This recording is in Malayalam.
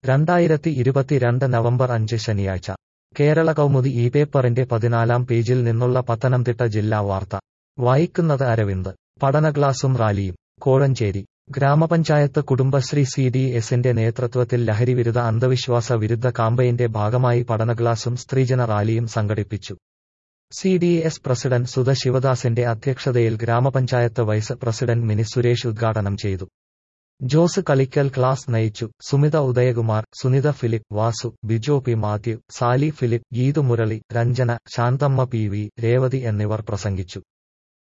രണ്ടായിരത്തി ഇരുപത്തിരണ്ട് നവംബർ അഞ്ച് ശനിയാഴ്ച കേരള കൗമുദി ഈ പേപ്പറിന്റെ പതിനാലാം പേജിൽ നിന്നുള്ള പത്തനംതിട്ട ജില്ലാ വാർത്ത വായിക്കുന്നത് അരവിന്ദ് പഠന ക്ലാസും റാലിയും കോഴഞ്ചേരി ഗ്രാമപഞ്ചായത്ത് കുടുംബശ്രീ സി ഡി എസിന്റെ നേതൃത്വത്തിൽ ലഹരിവിരുദ്ധ അന്ധവിശ്വാസ വിരുദ്ധ കാമ്പയിന്റെ ഭാഗമായി പഠന ക്ലാസും സ്ത്രീജന റാലിയും സംഘടിപ്പിച്ചു C D S president Sudha ശിവദാസിന്റെ അധ്യക്ഷതയിൽ ഗ്രാമപഞ്ചായത്ത് വൈസ് പ്രസിഡന്റ് മിനി സുരേഷ് ഉദ്ഘാടനം ചെയ്തു ജോസ് കളിക്കൽ ക്ലാസ് നയിച്ചു Sumitha Udayakumar Sunitha Philip Vasu Bijo P Mathew Sali Philip Geethu Murali Ranjana Santhamma P V Revathi എന്നിവർ പ്രസംഗിച്ചു